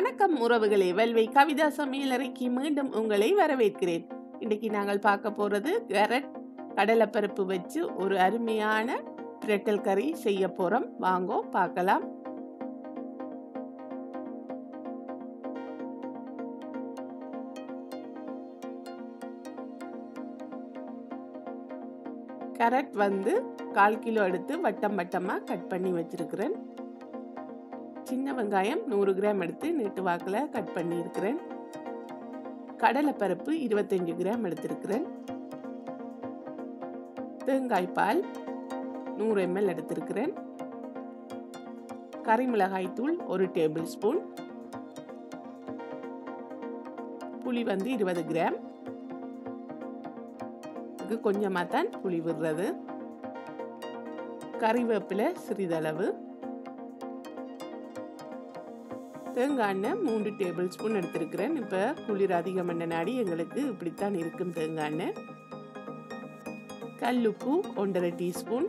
வணக்கம் உறவுகளே வெல்வை கவிதா சமையலறைக்கு மீண்டும் உங்களை வரவேற்கிறேன் இன்னைக்கு நாங்கள் பார்க்க போறது கேரட் கடலைப்பருப்பு வச்சு ஒரு அருமையான பிரட்டல் கறி செய்ய போறோம் வாங்கோ பார்க்கலாம் கேரட் வந்து கால் கிலோ எடுத்து வட்டம் வட்டமாக கட் பண்ணி வச்சிருக்கிறேன் சின்ன வெங்காயம் நூறு கிராம் எடுத்து நீட்டு வாக்கில் கட் பண்ணியிருக்கிறேன் கடலைப்பருப்பு இருபத்தஞ்சு கிராம் எடுத்திருக்கிறேன் தேங்காய் பால் நூறு எம்எல் எடுத்திருக்கிறேன் கறிமிளகாய் தூள் ஒரு டேபிள் ஸ்பூன் புளி வந்து இருபது கிராம் இதுக்கு கொஞ்சமாக தான் புளி விடுறது கறிவேப்பிலை சிறிதளவு தேங்காய் எண்ணெய் மூன்று டேபிள் ஸ்பூன் எடுத்திருக்கிறேன் இப்போ குளிர் அதிகம் எண்ணெய் நாடி எங்களுக்கு இப்படித்தான் இருக்கும் தேங்காய் எண்ணெய் கல்லுப்பு ஒன்றரை டீஸ்பூன்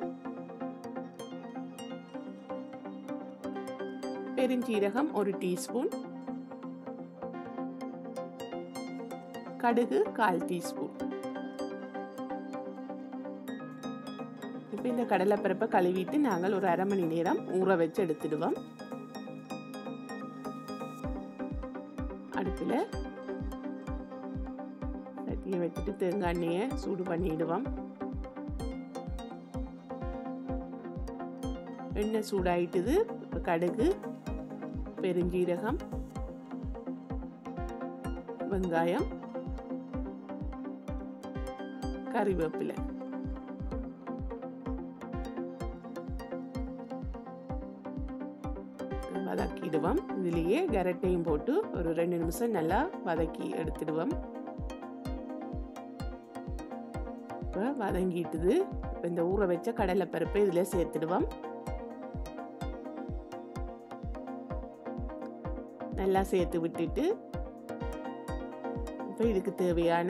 பெருஞ்சீரகம் ஒரு டீஸ்பூன் கடுகு கால் டீஸ்பூன் இப்போ இந்த கடலைப்பருப்பை கழுவிட்டு நாங்கள் ஒரு அரை மணி நேரம் ஊற வச்சு எடுத்துடுவோம் அடுப்பில் சட்டியை வச்சுட்டு தேங்காய் எண்ணெயை சூடு பண்ணிடுவோம் எண்ணெய் சூடாயிட்டுது இப்போ கடுகு பெருஞ்சீரகம் வெங்காயம் கறிவேப்பிலை வதக்கிடுவோம் இதுலேயே கரட்டையும் போட்டு ஒரு ரெண்டு நிமிஷம் நல்லா வதக்கி எடுத்துடுவோம் இப்போ வதங்கிட்டுது இப்போ இந்த ஊற வச்ச கடலை பருப்பை இதில் சேர்த்துடுவோம் நல்லா சேர்த்து விட்டுட்டு இப்போ இதுக்கு தேவையான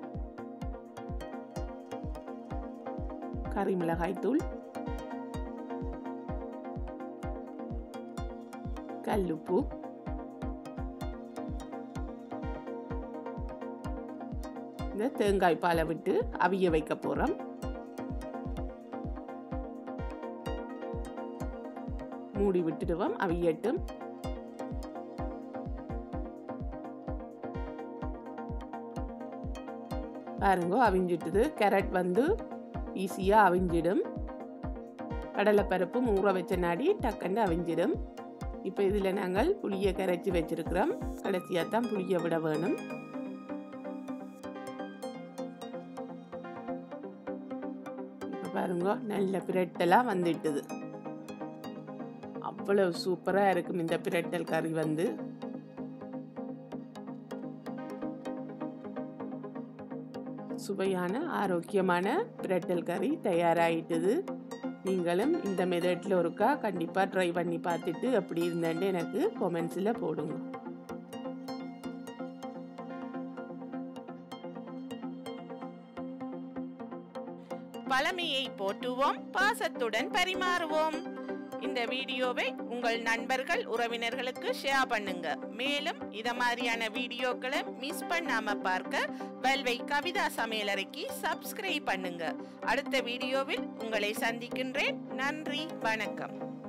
கறி மிளகாய் தூள் கல்லுப்பு இந்த தேங்காய் பாலை விட்டு அவிய வைக்க போறோம் மூடி விட்டுடுவோம் அவியட்டும் பாருங்க அவிஞ்சிட்டுது கேரட் வந்து ஈஸியாக அவிஞ்சிடும் கடலைப்பருப்பு ஊற வச்ச நாடி டக்குன்னு அவிஞ்சிடும் இப்போ இதில் நாங்கள் புளியை கரைச்சி வச்சிருக்கிறோம் கடைசியாக தான் புளியை விட வேணும் இப்போ பாருங்க நல்ல பிரட்டலாக வந்துட்டுது அவ்வளவு சூப்பராக இருக்கும் இந்த பிரட்டல் கறி வந்து சுவையான ஆரோக்கியமான பிரட்டல் கறி தயாராகிட்டுது நீங்களும் இந்த மெத்தடில் ஒருக்கா கண்டிப்பாக ட்ரை பண்ணி பார்த்துட்டு அப்படி இருந்தேன்னு எனக்கு கொமெண்ட்ஸில் போடுங்க பழமையை போற்றுவோம் பாசத்துடன் பரிமாறுவோம் இந்த வீடியோவை உங்கள் நண்பர்கள் உறவினர்களுக்கு ஷேர் பண்ணுங்க மேலும் இத மாதிரியான வீடியோக்களை மிஸ் பண்ணாம பார்க்க வெல்வை கவிதா சமையலறைக்கு சப்ஸ்கிரைப் பண்ணுங்க அடுத்த வீடியோவில் உங்களை சந்திக்கின்றேன் நன்றி வணக்கம்